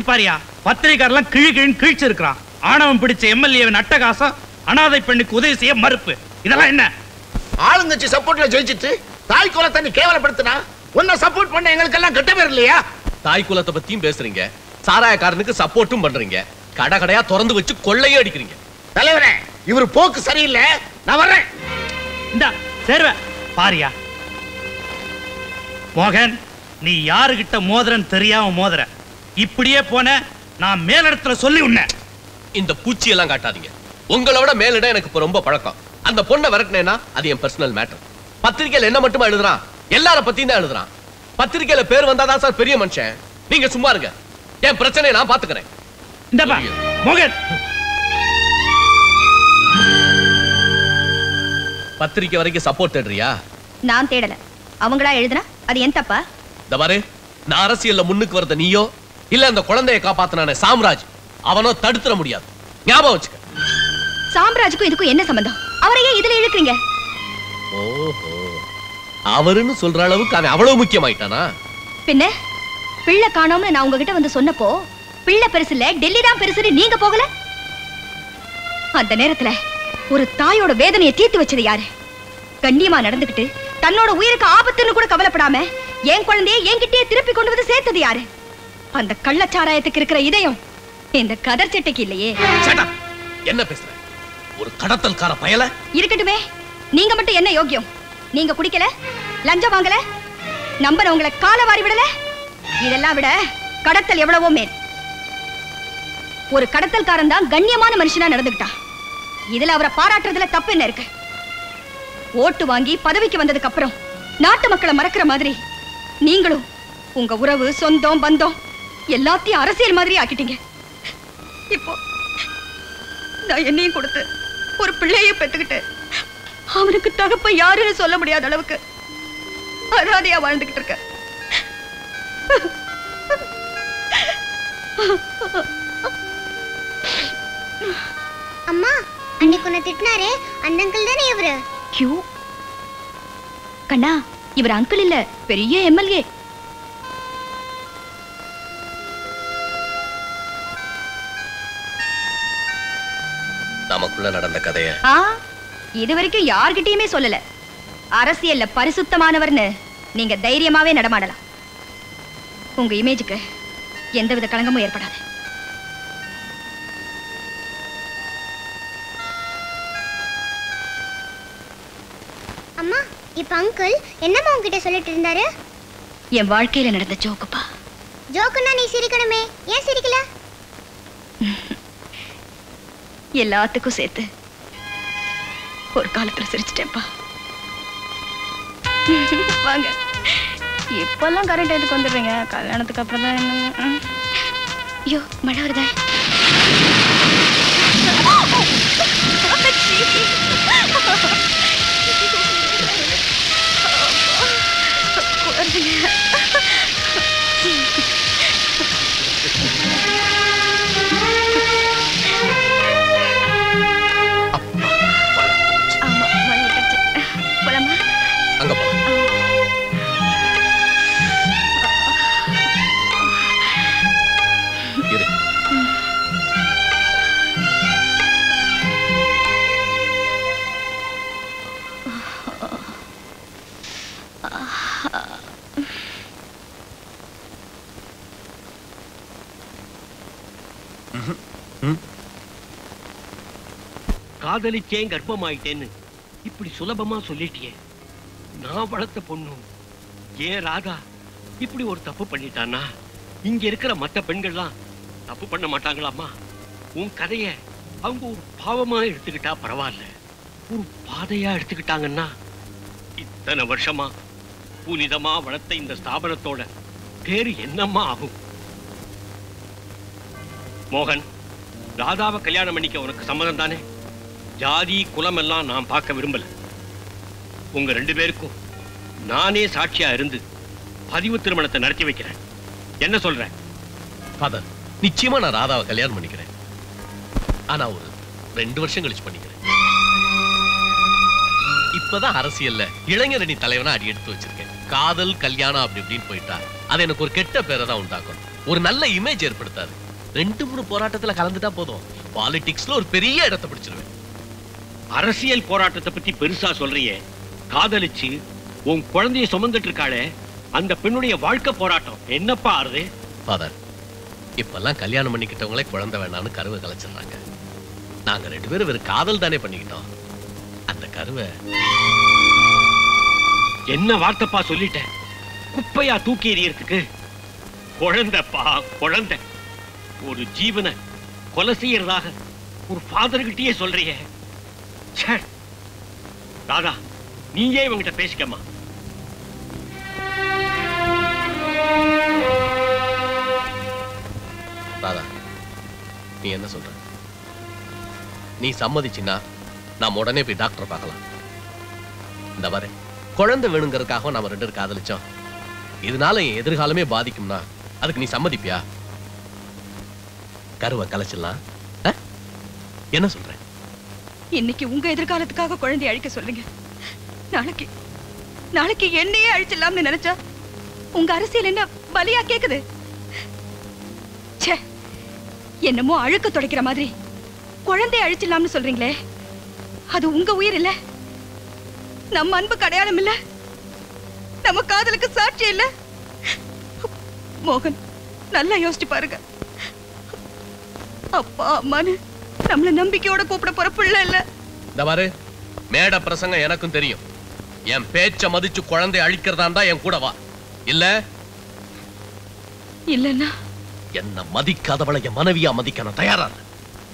பாரியா பத்திரிக்காரெல்லாம் கிழி கிழின்னு கிழிச்சு இருக்கிறான் ஆணவம் பிடிச்ச எம்எல்ஏவின் அட்டகாசம் அனாதை பெண்ணுக்கு உதவி செய்ய மறுப்பு இதெல்லாம் என்ன ஆளுங்கட்சி சப்போர்ட்ல ஜெயிச்சிட்டு தாய் குலத்தை நீ கேவலப்படுத்தினா உன்னை சப்போர்ட் பண்ண எங்களுக்கெல்லாம் கெட்ட பேர் இல்லையா தாய் குலத்தை பத்தியும் பேசுறீங்க சாராயக்காரனுக்கு சப்போர்ட்டும் பண்றீங்க கடை கடையா திறந்து வச்சு கொள்ளையும் அடிக்கிறீங்க தலைவரே இவர் போக்கு சரியில்லை நான் வர்றேன் இந்தா சேர்வ பாரியா மோகன் நீ யாருகிட்ட மோதிரன்னு தெரியாம மோதுற இப்படியே போன நான் மேலிடத்துல சொல்லி உன்ன இந்த பூச்சி எல்லாம் காட்டாதீங்க உங்களை விட மேலிடம் எனக்கு இப்ப ரொம்ப பழக்கம் அந்த பொண்ணை விரட்டினேன்னா அது என் பர்சனல் மேட்டர் பத்திரிக்கையில என்ன மட்டுமா எழுதுறான் எல்லார பத்தியும் தான் எழுதுறான் பத்திரிக்கையில பேர் வந்தாதான் சார் பெரிய மனுஷன் நீங்க சும்மா இருங்க என் பிரச்சனையை நான் பாத்துக்கிறேன் இந்தப்பா மோகன் பத்திரிக்கை வரைக்கும் சப்போர்ட் தேடுறியா நான் தேடல அவங்களா எழுதுனா அது என் தப்பா இந்த பாரு நான் அரசியல்ல முன்னுக்கு வரத நீயோ இல்ல அந்த குழந்தையை காப்பாத்தினானே சாம்ராஜ் அவனோ தடுத்துற முடியாது ஞாபகம் வச்சுக்க சாம்ராஜுக்கும் இதுக்கும் என்ன சம்பந்தம் அவரையே இதுல இழுக்கிறீங்க ஓஹோ அவருன்னு சொல்ற அளவுக்கு அவன் அவ்வளவு முக்கியமாயிட்டானா பின்ன பிள்ளை காணோம்னு நான் உங்ககிட்ட வந்து சொன்னப்போ பிள்ளை பெருசு இல்ல டெல்லி தான் பெருசுன்னு நீங்க போகல அந்த நேரத்துல ஒரு தாயோட வேதனையை தீர்த்து வச்சது யாரு கண்ணியமா நடந்துகிட்டு தன்னோட உயிருக்கு ஆபத்துன்னு கூட கவலைப்படாம என் குழந்தைய என்கிட்டயே திருப்பி கொண்டு வந்து சேர்த்தது யாரு அந்த கள்ளச்சாராயத்துக்கு இருக்கிற இதயம் இந்த கதர் சட்டைக்கு இல்லையே Shut up. என்ன பேசுற ஒரு கடத்தல்கார பயல இருக்கட்டுமே நீங்க மட்டும் என்ன யோக்கியம் நீங்க குடிக்கல லஞ்சம் வாங்கல நம்பனவங்களை கால வாரி விடல இதெல்லாம் விட கடத்தல் எவ்வளவோ மேல் ஒரு கடத்தல்காரன் தான் கண்ணியமான மனுஷனா நடந்துக்கிட்டான் இதுல அவரை பாராட்டுறதுல தப்பு என்ன இருக்கு ஓட்டு வாங்கி பதவிக்கு வந்ததுக்கு அப்புறம் நாட்டு மக்களை மறக்கிற மாதிரி நீங்களும் உங்க உறவு சொந்தம் பந்தம் எல்லாத்தையும் அரசியல் மாதிரி ஆக்கிட்டீங்க இப்போ நான் என்னையும் கொடுத்து ஒரு பிள்ளைய பெத்துக்கிட்டு அவனுக்கு தகப்ப யாருன்னு சொல்ல முடியாத அளவுக்கு அனாதையா வாழ்ந்துகிட்டு இருக்க அம்மா அன்னைக்கு உன்னை திட்டினாரே அந்த அங்கிள் தானே இவரு கியூ கண்ணா இவர் அங்கிள் இல்ல பெரிய எம்எல்ஏ நமக்குள்ள நடந்த கதைய ஆ இது வரைக்கும் யார்கிட்டயுமே சொல்லல அரசியல்ல பரிசுத்தமானவர்னு நீங்க தைரியமாவே நடமாடலாம் உங்க இமேஜுக்கு எந்தவித களங்கமும் ஏற்படாது அம்மா இப்ப அங்கிள் என்னம்மா உன்கிட்ட சொல்லிட்டு இருந்தாரு என் வாழ்க்கையில நடந்த ஜோக்குப்பா ஜோக்குன்னா நீ சிரிக்கணுமே ஏன் சிரிக்கல எல்லாத்துக்கும் சேர்த்து ஒரு காலத்துல சிரிச்சிட்டேன்ப்பா வாங்க இப்பெல்லாம் கரண்ட் எதுக்கு வந்துடுறீங்க கல்யாணத்துக்கு அப்புறம் தான் என்ன ம். ஐயோ மழை வருதே ஆமா மழை விட்டுருச்சு போலாமா அங்க போ இரு காதலிச்சேன் கர்ப்பமாயிட்டேன்னு இப்படி சுலபமா சொல்லிட்டியே நான் வளர்த்த பொண்ணு ஏன் ராதா இப்படி ஒரு தப்பு பண்ணிட்டானா இங்க இருக்கிற மத்த பெண்கள்லாம் தப்பு பண்ண மாட்டாங்களாமா உன் கதைய அவங்க ஒரு பாவமா எடுத்துக்கிட்டா பரவாயில்ல ஒரு பாதையா எடுத்துக்கிட்டாங்கன்னா இத்தனை வருஷமா புனிதமா வளர்த்த இந்த ஸ்தாபனத்தோட பேரு என்னம்மா ஆகும் மோகன் ராதாவை கல்யாணம் பண்ணிக்க உனக்கு சம்மதம் தானே ஜாதி குலம் எல்லாம் நான் பார்க்க விரும்பல உங்க ரெண்டு பேருக்கும் நானே சாட்சியா இருந்து பதிவு திருமணத்தை நடத்தி வைக்கிறேன் என்ன சொல்ற ஃபாதர் நிச்சயமா நான் ராதாவை கல்யாணம் பண்ணிக்கிறேன் ஆனா ஒரு ரெண்டு வருஷம் கழிச்சு பண்ணிக்கிறேன் இப்பதான் அரசியல்ல இளைஞரணி தலைவனா அடி எடுத்து வச்சிருக்கேன் காதல் கல்யாணம் அப்படி இப்படின்னு போயிட்டா அது எனக்கு ஒரு கெட்ட பேரை தான் உண்டாக்கும் ஒரு நல்ல இமேஜ் ஏற்படுத்தாது ரெண்டு மூணு போராட்டத்துல கலந்துட்டா போதும் பாலிடிக்ஸ்ல ஒரு பெரிய இடத்தை பிடிச்சிருவேன் அரசியல் போராட்டத்தை பத்தி பெருசா சொல்றியே காதலிச்சு உன் குழந்தைய சுமந்துட்டு இருக்காளே அந்த பெண்ணுடைய வாழ்க்கை போராட்டம் என்னப்பா ஆறுது ஃபாதர் இப்பெல்லாம் கல்யாணம் பண்ணிக்கிட்டவங்களே குழந்தை வேணாம்னு கருவை கலைச்சிடுறாங்க நாங்க ரெண்டு பேரும் வெறும் காதல் தானே பண்ணிக்கிட்டோம் அந்த கருவை என்ன வார்த்தைப்பா சொல்லிட்டேன் குப்பையா தூக்கி எறியறதுக்கு குழந்தைப்பா குழந்தை ஒரு ஜீவனை கொலை செய்யறதாக ஒரு ஃபாதர் கிட்டயே சொல்றியே ச்சே. ராதா நீயே இவங்கிட்ட பேசிக்கம்மா ராதா நீ என்ன சொல்ற நீ சம்மதிச்சின்னா நாம உடனே போய் டாக்டர் பார்க்கலாம் இந்த பாரு குழந்தை வேணுங்கிறதுக்காக நாம ரெண்டு பேரும் காதலிச்சோம் இதனால என் எதிர்காலமே பாதிக்கும்னா அதுக்கு நீ சம்மதிப்பியா கருவை கலைச்சிடலாம் ஆ? என்ன சொல்ற இன்னைக்கு உங்க எதிர்காலத்துக்காக குழந்தைய அழிக்க சொல்லுங்க நாளைக்கு நாளைக்கு என்னையே அழிச்சிடலாம்னு நினைச்சா உங்க அரசியல் என்ன பலியா கேக்குது ச்சே என்னமோ அழுக்க துடைக்கிற மாதிரி குழந்தைய அழிச்சிடலாம்னு சொல்றீங்களே அது உங்க உயிர் இல்ல நம்ம அன்புக்கு அடையாளம் இல்ல நம்ம காதலுக்கு சாட்சி இல்ல மோகன் நல்லா யோசிச்சு பாருங்க அப்பா அம்மான்னு நம்மள நம்பிக்கையோட கூப்பிட போற பிள்ளை இல்ல இந்த பாரு மேட பிரசங்கம் எனக்கும் தெரியும் என் பேச்ச மதிச்சு குழந்தை அழிக்கிறதா இருந்தா என் கூட வா இல்ல இல்லன்னா என்ன மதிக்காதவளை என் மனைவியா மதிக்க நான் தயாரா இல்ல.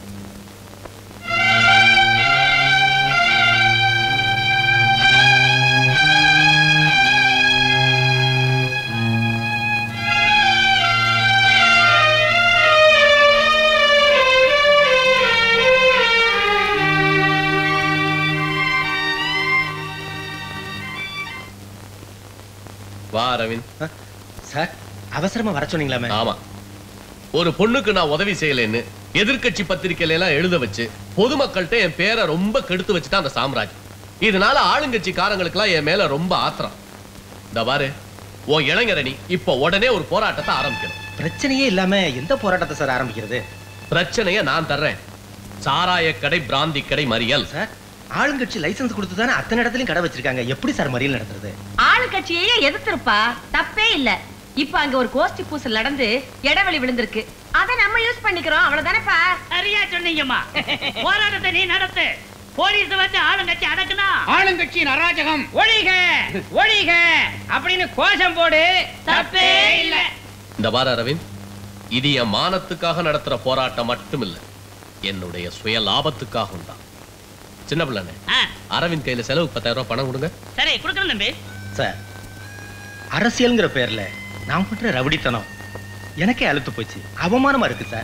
வா அரவிந்த் சார் அவசரமா வர சொன்னீங்களாமே ஆமா ஒரு பொண்ணுக்கு நான் உதவி செய்யலைன்னு எதிர்க்கட்சி பத்திரிக்கையில எல்லாம் எழுத வச்சு பொதுமக்கள்கிட்ட என் பேரை ரொம்ப கெடுத்து வச்சுட்டான் அந்த சாம்ராஜ் இதனால ஆளுங்கட்சிக்காரங்களுக்குலாம் என் மேல ரொம்ப ஆத்திரம் இந்த பாரு உன் இளைஞரணி இப்ப உடனே ஒரு போராட்டத்தை ஆரம்பிக்கணும் பிரச்சனையே இல்லாம எந்த போராட்டத்தை சார் ஆரம்பிக்கிறது பிரச்சனைய நான் தர்றேன் சாராய கடை பிராந்தி கடை மறியல் சார் ஆளுங்கட்சி லைசென்ஸ் கொடுத்து தானே அத்தனை இடத்துலயும் கடை வச்சிருக்காங்க எப்படி சார் மறியல் நடத்துறது ஆளுங்கட்சியே எதிர்த்திருப்பா தப்பே இல்ல இப்ப அங்க ஒரு கோஷ்டி பூசல் நடந்து இடைவெளி விழுந்திருக்கு அத நம்ம யூஸ் பண்ணிக்கிறோம் அவ்வளவுதானப்பா சரியா சொன்னீங்கம்மா போராட்டத்தை நீ நடத்து போலீஸ் வந்து ஆளுங்கட்சி அடக்குனா ஆளுங்கட்சியின் அராஜகம் ஒழிக ஒழிக அப்படின்னு கோஷம் போடு தப்பே இல்ல இந்த வார அரவிந்த் இது என் மானத்துக்காக நடத்துற போராட்டம் மட்டும் இல்ல என்னுடைய சுய லாபத்துக்காகவும் தான் சின்ன பிள்ளைண்ணே ஆ, அரவிந்த் கையில செலவுக்கு பத்தாயிரம் ரூபாய் பணம் கொடுங்க சரி குடுக்கணும் தம்பி சார் அரசியல்ங்கிற பேர்ல நான் பண்ற ரவுடித்தனம் எனக்கே அழுத்து போச்சு அவமானமா இருக்கு சார்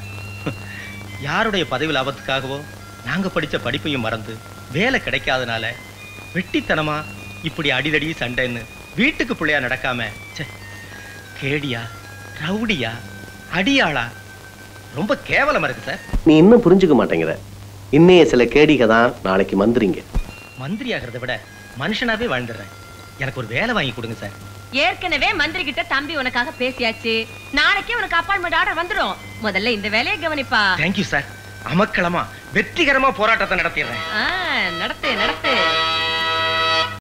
யாருடைய பதவி லாபத்துக்காகவோ நாங்க படிச்ச படிப்பையும் மறந்து வேலை கிடைக்காதனால வெட்டித்தனமா இப்படி அடிதடி சண்டைன்னு வீட்டுக்கு பிள்ளையா நடக்காம ச்சே, கேடியா ரவுடியா அடியாளா ரொம்ப கேவலமா இருக்கு சார் நீ இன்னும் புரிஞ்சுக்க மாட்டேங்கிற இன்னைய சில கேடிக தான் நாளைக்கு மந்திரிங்க மந்திரி ஆகிறத விட மனுஷனாவே வாழ்ந்துடுறேன் எனக்கு ஒரு வேலை வாங்கி கொடுங்க சார் ஏற்கனவே மந்திரி கிட்ட தம்பி உனக்காக பேசியாச்சு நாளைக்கே உனக்கு அப்பாயின்மெண்ட் ஆர்டர் வந்துரும் முதல்ல இந்த வேலையை கவனிப்பா தேங்க்யூ சார் அமக்களமா வெற்றிகரமா போராட்டத்தை நடத்திடுறேன் ஆ, நடத்து நடத்து